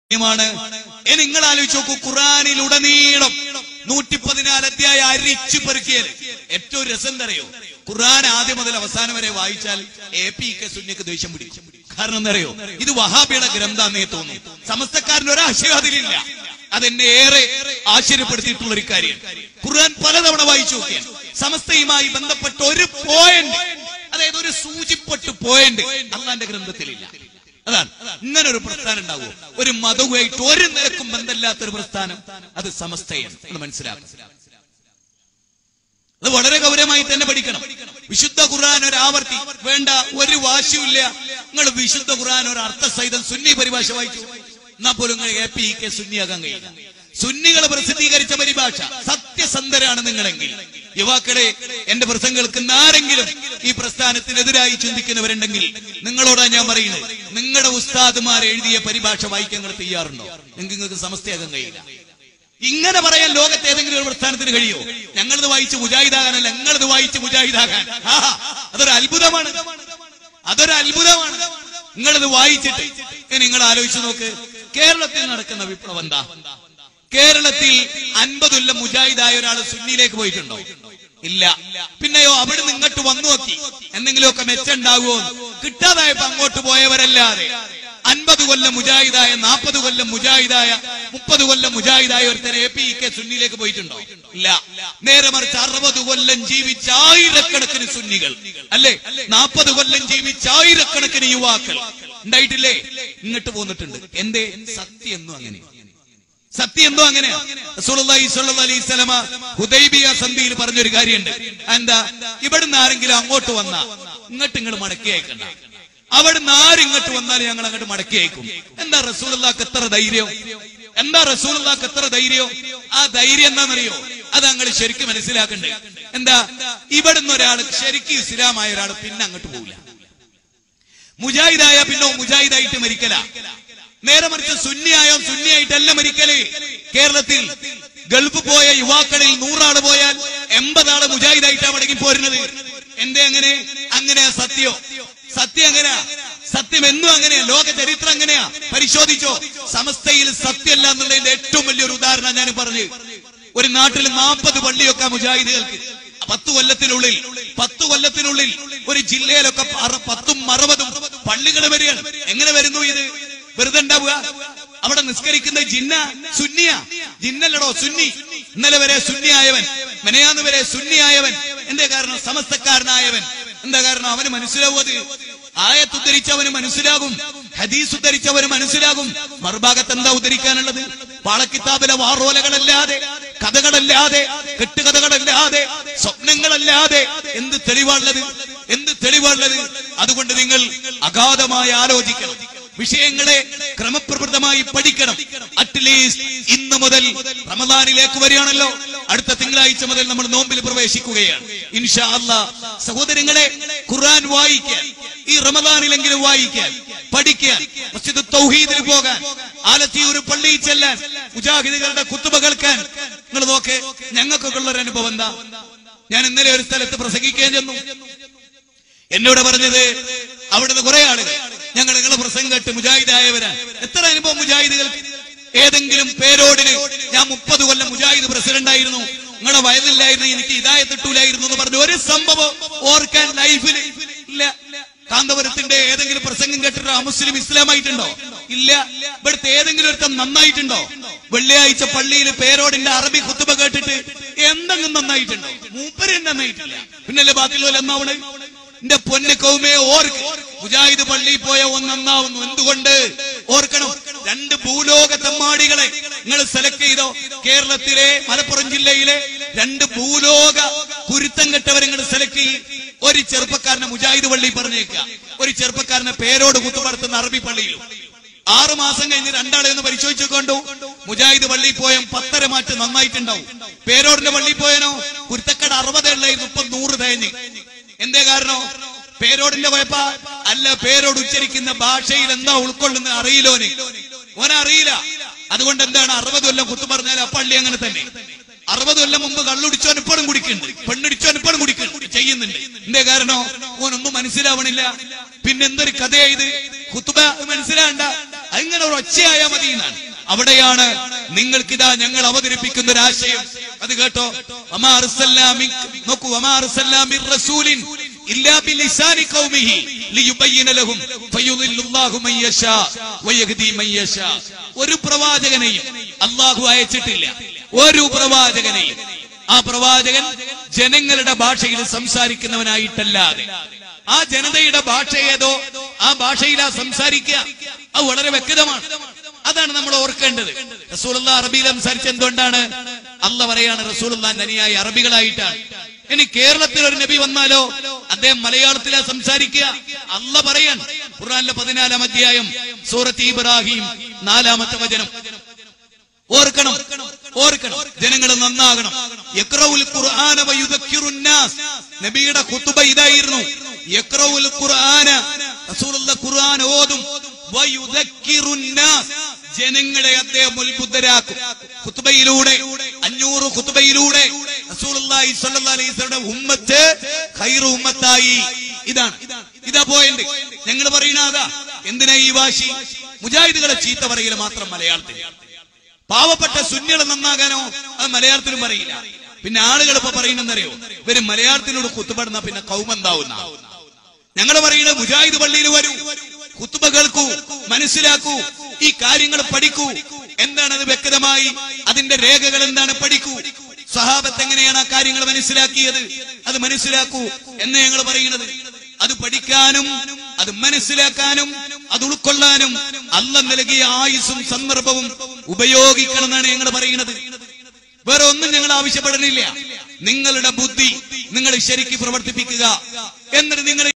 ാണ് ഇനി നിങ്ങൾ ആലോചിച്ച് നോക്കൂ ഖുറാനിൽ ഉടനീളം നൂറ്റി പതിനാല് അധ്യായ അരിച്ചു പെറുക്കിയത് ഏറ്റവും രസം എന്തറിയോ ഖുറാൻ ആദ്യം മുതൽ അവസാനം വരെ വായിച്ചാൽ എ പി കെ സുന്യക്ക് ദേഷ്യം പിടിക്കും കാരണം എന്തറിയോ ഇത് വഹാബിയുടെ ഗ്രന്ഥാന്നേ തോന്നും സമസ്തക്കാരന് ഒരാശയം അതിലില്ല അതെന്നെ ഏറെ ആശ്ചര്യപ്പെടുത്തിയിട്ടുള്ള ഒരു കാര്യം ഖുർആൻ പലതവണ വായിച്ചു നോക്കിയാൽ സമസ്തയുമായി ബന്ധപ്പെട്ട ഒരു പോയിന്റ് അതായത് ഒരു സൂചിപ്പൊട്ട് പോയിന്റ് അള്ളാന്റെ ഗ്രന്ഥത്തിലില്ല അതാണ് ഇങ്ങനെ ഒരു പ്രസ്ഥാനം ഉണ്ടാവുമോ ഒരു മതവുമായിട്ട് ഒരു നിലക്കും ബന്ധമില്ലാത്ത ഒരു പ്രസ്ഥാനം അത് സമസ്തയാണ് എന്ന് മനസ്സിലാക്കും അത് വളരെ ഗൗരവമായി തന്നെ പഠിക്കണം വിശുദ്ധ ഖുർആൻ ഒരു ആവർത്തി വേണ്ട ഒരു വാശിയുമില്ല നിങ്ങൾ വിശുദ്ധ ഖുർആൻ ഒരു അർത്ഥസഹിതം സുന്നി പരിഭാഷ വായിച്ചു എന്നാ പോലും നിങ്ങൾ എ പി കെ സുന്നിയാകാൻ കഴിയില്ല സുന്നികൾ പ്രസിദ്ധീകരിച്ച പരിഭാഷ സത്യസന്ധരാണ് നിങ്ങളെങ്കിൽ യുവാക്കളെ എന്റെ പ്രസംഗം കേൾക്കുന്ന ആരെങ്കിലും ഈ പ്രസ്ഥാനത്തിനെതിരായി ചിന്തിക്കുന്നവരുണ്ടെങ്കിൽ നിങ്ങളോടാ ഞാൻ പറയുന്നത് നിങ്ങളുടെ ഉസ്താദുമാർ എഴുതിയ പരിഭാഷ വായിക്കാൻ നിങ്ങൾ തയ്യാറുണ്ടോ എങ്കിൽ നിങ്ങൾക്ക് സമസ്തയാകാൻ കഴിയില്ല ഇങ്ങനെ പറയാൻ ലോകത്ത് ഏതെങ്കിലും ഒരു പ്രസ്ഥാനത്തിന് കഴിയോ ഞങ്ങളിത് വായിച്ച് മുജാഹിദാകാനല്ല ഞങ്ങളിത് വായിച്ച് മുജാഹിദാകാൻ ആഹാ, അതൊരു അത്ഭുതമാണ് അതൊരു അത്ഭുതമാണ് നിങ്ങളിത് വായിച്ചിട്ട് ഇനി നിങ്ങൾ ആലോചിച്ച് നോക്ക് കേരളത്തിൽ നടക്കുന്ന വിപ്ലവം എന്താ കേരളത്തിൽ അൻപതുല്ലം മുജാഹിദായ ഒരാൾ സുന്നിയിലേക്ക് പോയിട്ടുണ്ടോ ഇല്ല പിന്നെയോ അവിടെ ഇങ്ങോട്ട് വന്നു നോക്കി എന്തെങ്കിലുമൊക്കെ മെച്ചുണ്ടാകുമോ കിട്ടാതായപ്പോ അങ്ങോട്ട് പോയവരല്ലാതെ അൻപത് കൊല്ലം മുജാഹിദായ നാൽപ്പത് കൊല്ലം മുജാഹിദായ മുപ്പത് കൊല്ലം മുജാഹിദായ ഒരുത്തൻ എ പി കെ സുന്നിയിലേക്ക് പോയിട്ടുണ്ടോ ഇല്ല നേരെ മറിച്ച് അറുപത് കൊല്ലം ജീവിച്ച ആയിരക്കണക്കിന് സുന്നികൾ അല്ലെ നാൽപ്പത് കൊല്ലം ജീവിച്ച ആയിരക്കണക്കിന് യുവാക്കൾ ഉണ്ടായിട്ടില്ലേ ഇങ്ങോട്ട് പോന്നിട്ടുണ്ട് എന്തേ സത്യം എന്നും അങ്ങനെ സത്യം എന്തോ അങ്ങനെയാ റസൂലുള്ളാഹി സ്വല്ലല്ലാഹി അലൈഹി വസല്ലമ ഹുദൈബിയ സന്ധിയിൽ പറഞ്ഞൊരു കാര്യമുണ്ട് എന്താ ഇവിടുന്ന് ആരെങ്കിലും അങ്ങോട്ട് വന്നാ ഇങ്ങോട്ട് ഇങ്ങോട്ട് മടക്കി അയക്കണ്ട അവിടുന്ന് ആരിങ്ങോട്ട് വന്നാൽ ഞങ്ങൾ അങ്ങോട്ട് മടക്കി അയക്കും എന്താ റസൂലുള്ളാഹ്ക്ക് എത്ര ധൈര്യം എന്താ റസൂലുള്ളാഹ്ക്ക് എത്ര ധൈര്യം ആ ധൈര്യം എന്താണെന്നറിയോ അത് ഞങ്ങൾ ശരിക്കും മനസ്സിലാക്കണ്ടേ എന്താ ഇവിടുന്ന് ഒരാൾ ശരിക്കും ഇസ്ലാമായ ഒരാൾ പിന്നെ അങ്ങോട്ട് പോകില്ല മുജാഹിദായ പിന്നെ മുജാഹിദായിട്ട് മരിക്കല നേരെ മറിച്ച് സുന്നിയായോ സുന്നിയായിട്ടല്ല മരിക്കല് കേരളത്തിൽ ഗൾഫ് പോയ യുവാക്കളിൽ നൂറാള് പോയാൽ എൺപതാള് മുജാഹിദായിട്ടാ മടങ്ങി പോരുന്നത് എന്തേ അങ്ങനെ അങ്ങനെയാ സത്യോ സത്യം അങ്ങനെയാ സത്യം എന്നും അങ്ങനെയാ ലോക ചരിത്രം അങ്ങനെയാ പരിശോധിച്ചോ സമസ്തയിൽ സത്യമല്ല എന്നുള്ളതിന്റെ ഏറ്റവും വലിയൊരു ഉദാഹരണം ഞാൻ പറഞ്ഞു ഒരു നാട്ടിൽ നാൽപ്പത് പള്ളിയൊക്കെ മുജാഹിദുകൾക്ക് പത്ത് കൊല്ലത്തിനുള്ളിൽ പത്ത് കൊല്ലത്തിനുള്ളിൽ ഒരു ജില്ലയിലൊക്കെ അറ- പത്തും അറുപതും പള്ളികൾ വരികയാണ് എങ്ങനെ വരുന്നു ഇത് വെറുതെ ഉണ്ടാവുക അവിടെ നിസ്കരിക്കുന്ന ജിന്ന സുന്നിയ ജിന്നല്ലടോ സുന്നി ഇന്നലെ വരെ സുന്നിയായവൻ മെനയാന്ന് വരെ സുന്നിയായവൻ എന്തേ കാരണം സമസ്തക്കാരനായവൻ എന്താ കാരണം അവന് മനസ്സിലാവും അത് ആയത്ത് ഉദ്ധരിച്ചവന് മനസ്സിലാകും ഹദീസ് ഉദ്ധരിച്ചവന് മനസ്സിലാകും മറുഭാഗത്ത് എന്താ ഉദ്ധരിക്കാനുള്ളത് പാളക്കിതാബിലെ വാറോലകളല്ലാതെ കഥകളല്ലാതെ കെട്ടുകഥകളല്ലാതെ സ്വപ്നങ്ങളല്ലാതെ എന്ത് തെളിവാണുള്ളത് എന്ത് തെളിവാണുള്ളത് അതുകൊണ്ട് നിങ്ങൾ അഗാധമായി ആലോചിക്കണം വിഷയങ്ങളെ ക്രമപ്രവൃത്തമായി പഠിക്കണം അറ്റ്ലീസ്റ്റ് ഇന്ന് മുതൽ റമദാനിലേക്ക് വരികയാണല്ലോ അടുത്ത തിങ്കളാഴ്ച മുതൽ നമ്മൾ നോമ്പിൽ പ്രവേശിക്കുകയാണ് ഇൻഷാ അല്ലാ സഹോദരങ്ങളെ ഖുർആൻ വായിക്കാൻ ഈ റമദാനിലെങ്കിലും വായിക്കാൻ പഠിക്കാൻ മസ്ജിദ് തൗഹീദിൽ പോകാൻ ആലത്തിയൂർ പള്ളിയിൽ ചെല്ലാൻ മുജാഹിദുകളുടെ കുത്തുബ കേൾക്കാൻ നിങ്ങൾ നോക്കെ ഞങ്ങൾക്കൊക്കെ ഉള്ള ഒരു അനുഭവം എന്താ ഞാൻ ഇന്നലെ ഒരു സ്ഥലത്ത് പ്രസംഗിക്കാൻ ചെന്നു എന്നോട് പറഞ്ഞത് അവിടുന്ന് കുറെ ആളുകൾ ഞങ്ങൾ നിങ്ങളെ പ്രസംഗം കേട്ട് മുജാഹിദായവരാണ് എത്ര അനുഭവം മുജാഹിദുകൾക്ക് ഏതെങ്കിലും പേരോടിന് ഞാൻ മുപ്പത് കൊല്ലം മുജാഹിദ് പ്രസിഡന്റ് ആയിരുന്നു നിങ്ങളുടെ വയലില്ലായിരുന്നു എനിക്ക് ഇതായത്തിട്ടൂലായിരുന്നു എന്ന് പറഞ്ഞു ഒരു സംഭവം ഓർക്കാൻ ലൈഫിൽ ഇല്ല കാന്തപുരത്തിന്റെ ഏതെങ്കിലും പ്രസംഗം കേട്ടിട്ട് ആ മുസ്ലിം ഇസ്ലാമായിട്ടുണ്ടോ ഇല്ല ഇവിടുത്തെ ഏതെങ്കിലും ഒരുത്തം നന്നായിട്ടുണ്ടോ വെള്ളിയാഴ്ച പള്ളിയിൽ പേരോടിന്റെ അറബി കുത്തുബ കേട്ടിട്ട് എന്തെങ്കിലും നന്നായിട്ടുണ്ടോ മൂപ്പര് നന്നായിട്ടില്ല പിന്നല്ലേ ബാക്കിയുള്ള നന്നാവണേ എന്റെ പൊന്ന് കൗമേ ഓർക്ക് മുജാഹിദ് പള്ളിയിൽ പോയ ഒന്ന് നന്നാവുന്നു എന്തുകൊണ്ട് ഓർക്കണം രണ്ട് ഭൂലോക തെമ്മാടികളെ നിങ്ങൾ സെലക്ട് ചെയ്തോ കേരളത്തിലെ മലപ്പുറം ജില്ലയിലെ രണ്ട് ഭൂലോക കുരുത്തം കെട്ടവരെ നിങ്ങൾ സെലക്ട് ചെയ്യും ഒരു ചെറുപ്പക്കാരനെ മുജാഹിദ് പള്ളി പറഞ്ഞേക്കുക ഒരു ചെറുപ്പക്കാരനെ പേരോട് കുത്തുപടുത്തുന്ന അറബി പള്ളിയിലും ആറു മാസം കഴിഞ്ഞ് രണ്ടാളെ ഒന്ന് പരിശോധിച്ചു കൊണ്ടു മുജാഹിദ് പള്ളിയിൽ പോയ പത്തര മാറ്റ് നന്നായിട്ടുണ്ടാവും പേരോടിന്റെ പള്ളിയിൽ പോയനോ കുരുത്തക്കട അറുപതേ ഉള്ളായിരുന്നു ഇപ്പൊ നൂറ് തേഞ്ഞ് എന്തേ കാരണോ പേരോടിന്റെ കുഴപ്പ അല്ല പേരോട് ഉച്ചരിക്കുന്ന ഭാഷയിൽ എന്താ ഉൾക്കൊള്ളുന്ന അറിയില്ലോന് ഓനെ അറിയില്ല അതുകൊണ്ട് എന്താണ് അറുപത് കൊല്ലം കുത്തു പറഞ്ഞാൽ ആ പള്ളി അങ്ങനെ തന്നെ അറുപത് കൊല്ലം മുമ്പ് കള്ളുടിച്ചോൻ ഇപ്പോഴും കുടിക്കുന്നുണ്ട് പെണ്ണുടിച്ചോൻ ഇപ്പോഴും കുടിക്കുന്നുണ്ട് ചെയ്യുന്നുണ്ട് എന്തേ കാരണോ ഓനൊന്നും മനസ്സിലാവണില്ല പിന്നെ എന്തൊരു കഥയായത് കുത്തുബ മനസ്സിലാണ്ട അങ്ങനെ ഒരു ഒച്ചയായാ മതി എന്നാണ് അവിടെയാണ് നിങ്ങൾക്കിതാ ഞങ്ങൾ അവതരിപ്പിക്കുന്ന ഒരു ആശയം അത് കേട്ടോ വമാ അർസൽനാ മിൻ- നോക്കൂ വമാ അർസൽനാ മിൻ റസൂലിൻ ഇല്ലാ ബിലിസാനി ഖൗമിഹി ലിയുബയ്യിന ലഹും ഫയുദില്ലുല്ലാഹു മൻ യശാ വയഹ്ദി മൻ യശാ ഒരു പ്രവാചകനെയും അള്ളാഹു അയച്ചിട്ടില്ല ഒരു പ്രവാചകനെയും ആ പ്രവാചകൻ ജനങ്ങളുടെ ഭാഷയിൽ സംസാരിക്കുന്നവനായിട്ടല്ലാതെ ആ ജനതയുടെ ഭാഷ ഏതോ ആ ഭാഷയിലാ സംസാരിക്കുക അത് വളരെ വ്യക്തമാണ് അതാണ് നമ്മൾ ഓർക്കേണ്ടത് റസൂലുള്ള അറബിയിൽ സംസാരിച്ച എന്തുകൊണ്ടാണ് അല്ല പറയാണ് റസൂലുള്ള അനുയായി അറബികളായിട്ടാണ് ഇനി കേരളത്തിൽ ഒരു നബി വന്നാലോ അദ്ദേഹം മലയാളത്തിലാ സംസാരിക്കുക അല്ല പറയാൻ ഖുർആനിലെ പതിനാലാം അധ്യായം സൂറത്ത് ഇബ്രാഹിം നാലാമത്തെ വചനം ഓർക്കണം ഓർക്കണം ജനങ്ങൾ നന്നാകണം യക്റൗൽ ഖുർആന വയുദക്കിറുൻ നാസ് നബിയുടെ ഖുതുബ ഇതായിരുന്നു യക്റൗൽ ഖുർആന റസൂലുള്ള ഖുർആൻ ഓതും വയുദക്കിറുൻ നാസ് ജനങ്ങളെ അദ്ദേഹം ഉത്ബുദ്ധരാക്കും ഖുതുബയിലൂടെ അഞ്ഞൂറ് ഖുതുബയിലൂടെ റസൂലുള്ളാഹി സ്വല്ലല്ലാഹി അലൈഹി വസല്ലമയുടെ ഉമ്മത്ത് ഖൈറു ഉമ്മത്തായി ഇതാണ് ഇതാ പോയിന്റ് ഞങ്ങൾ പറയുന്ന അതാ എന്തിനാ ഈ വാശി മുജാഹിദുകളെ ചീത്ത പറയില്ല മാത്രം മലയാളത്തിൽ പാവപ്പെട്ട സുന്നികൾ നന്നാകാനോ അത് മലയാളത്തിലും പറയില്ല പിന്നെ ആളുകൾ ഇപ്പൊ പറയുന്നറിയോ ഇവര് മലയാളത്തിനോട് കുത്തുപെടുന്ന പിന്നെ കൗമന്താവുന്ന ഞങ്ങൾ പറയുന്നത് മുജാഹിദ് പള്ളിയിൽ വരൂ കുത്തുബ കേൾക്കൂ മനസ്സിലാക്കൂ ഈ കാര്യങ്ങൾ പഠിക്കൂ എന്താണത് വ്യക്തമായി അതിന്റെ രേഖകൾ എന്താണ് പഠിക്കൂ സഹാബത്ത് എങ്ങനെയാണ് ആ കാര്യങ്ങൾ മനസ്സിലാക്കിയത് അത് മനസ്സിലാക്കൂ എന്ന് ഞങ്ങൾ പറയുന്നത് അത് പഠിക്കാനും അത് മനസ്സിലാക്കാനും അത് ഉൾക്കൊള്ളാനും അല്ല നൽകിയ ആയുസ്സും സന്ദർഭവും ഉപയോഗിക്കണം എന്നാണ് ഞങ്ങൾ പറയുന്നത് വേറെ ഒന്നും ഞങ്ങൾ ആവശ്യപ്പെടുന്നില്ല നിങ്ങളുടെ ബുദ്ധി നിങ്ങൾ ശരിക്ക് പ്രവർത്തിപ്പിക്കുക എന്നിട്ട് നിങ്ങൾ